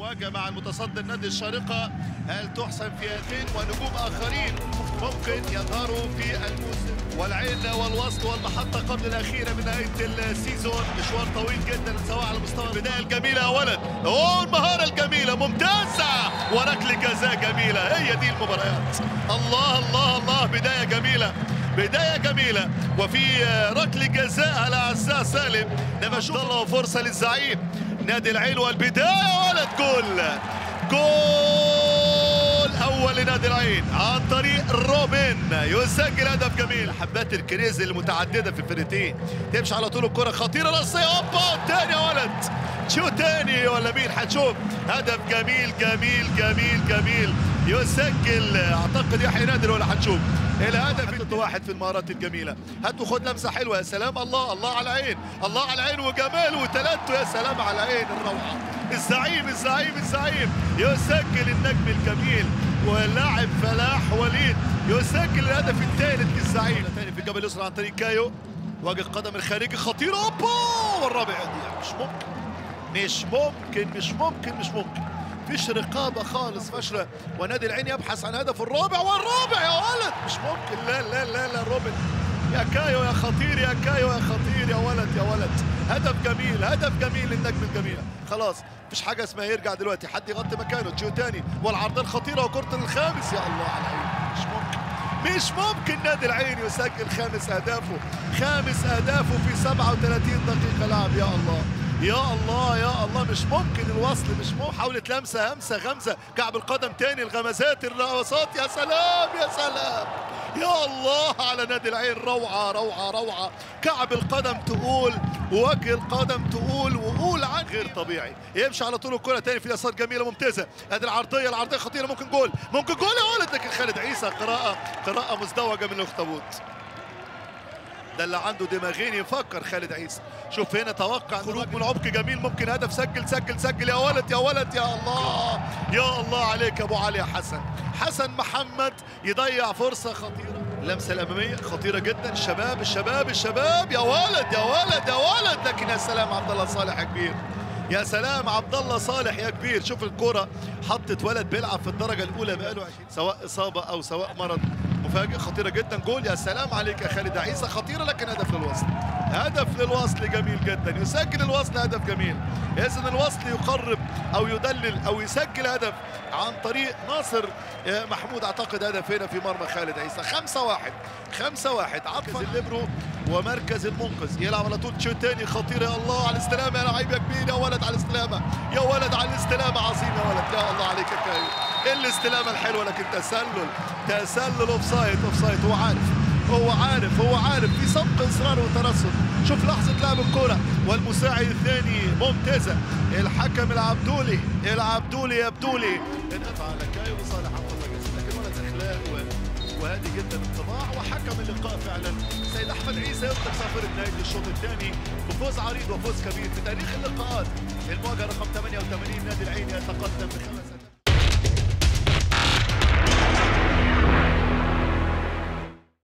المواجهة مع المتصدر نادي الشارقة هل تحسم في هاتين ونجوم آخرين ممكن يظهروا في الموسم والعين والوصل والمحطة قبل الأخيرة من نهاية السيزون مشوار طويل جدا سواء على مستوى البداية الجميلة يا ولد أوه المهارة الجميلة ممتازة وركل جزاء جميلة هي دي المباريات الله الله الله بداية جميلة بداية جميلة وفي ركل جزاء على عزاء سالم لما شوف الله فرصة للزعيم نادي العين والبداية ولد جول جول أول لنادي العين عن طريق روبن يسجل هدف جميل حبات الكريز المتعددة في الفرقتين تمشي على طول الكرة خطيرة رأسية هوبا تاني يا ولد شو تاني ولا مين هنشوف هدف جميل جميل جميل جميل يسجل اعتقد يحيى نادر ولا هنشوف الهدف انت واحد في المهارات الجميله هات وخد لمسه حلوه يا سلام الله الله على العين الله على العين وجمال وتلاتو يا سلام على العين الروعه الزعيم الزعيم الزعيم يسجل النجم الجميل ولاعب فلاح وليد يسجل الهدف الثالث للزعيم ثاني في الجبل اليسرى عن طريق كايو واجه القدم الخارجي خطير اوبا والرابع يضيع مش ممكن مش ممكن مش ممكن مش ممكن فيش رقابه خالص فاشله ونادي العين يبحث عن هدف الرابع والرابع يا ولد مش ممكن لا لا لا لا روبن يا كايو يا خطير يا كايو يا خطير يا ولد يا ولد هدف جميل هدف جميل للنجم الجميله خلاص مفيش حاجه اسمها يرجع دلوقتي حد يغطي مكانه تشيو تاني والعرضيه الخطيره وكره الخامس يا الله على العين مش ممكن مش ممكن نادي العين يسجل خامس اهدافه خامس اهدافه في 37 دقيقه لعب يا الله يا الله يا الله مش ممكن الوصل مش ممكن حاولت لمسه همسه غمزه كعب القدم تاني الغمزات الرقصات يا سلام يا سلام يا الله على نادي العين روعه روعه روعه كعب القدم تقول ووجه القدم تقول وقول عن غير طبيعي يمشي على طول الكره تاني في يسار جميله ممتازه ادي العرضيه العرضيه خطيره ممكن جول ممكن جول يا ولد لكن خالد عيسى قراءه قراءه مزدوجه من الاخطبوط ده اللي عنده دماغين يفكر خالد عيسى شوف هنا توقع خروج من عمق جميل ممكن هدف سجل سجل سجل يا ولد يا ولد يا الله يا الله عليك يا ابو علي يا حسن حسن محمد يضيع فرصه خطيره اللمسه الاماميه خطيره جدا الشباب الشباب الشباب يا ولد يا ولد يا ولد لكن يا سلام عبد الله صالح يا كبير يا سلام عبد الله صالح يا كبير شوف الكرة حطت ولد بيلعب في الدرجة الأولى بقاله 20 سواء إصابة أو سواء مرض مفاجئ خطيرة جدا جول يا سلام عليك يا خالد عيسى خطيرة لكن هدف للوصل هدف للوصل جميل جدا يسجل الوصل هدف جميل إذن الوصل يقرب أو يدلل أو يسجل هدف عن طريق ناصر محمود أعتقد هدف هنا في مرمى خالد عيسى خمسة واحد خمسة واحد عطفا الليبرو ومركز المنقذ يلعب على طول تشوت تاني خطير يا الله على الاستلامة يا لعيب يا كبير يا ولد على الاستلامة يا ولد على الاستلامة عظيم يا ولد يا الله عليك يا كايو الاستلامة الحلوة لكن تسلل تسلل اوف سايد اوف سايد هو عارف هو عارف هو عارف في سبق اصرار وترصد شوف لحظه لعب الكره والمساعد الثاني ممتازه الحكم العبدولي العبدولي يا بدولي الدفع على كايو وصالح عبد الله جاسم لكن ولد اخلاق وهادي جدا الطباع وحكم اللقاء فعلا سيد احمد عيسى يطلق صافر النهائي للشوط الثاني بفوز عريض وفوز كبير في تاريخ اللقاءات المواجهه رقم 88 نادي العين يتقدم بخمس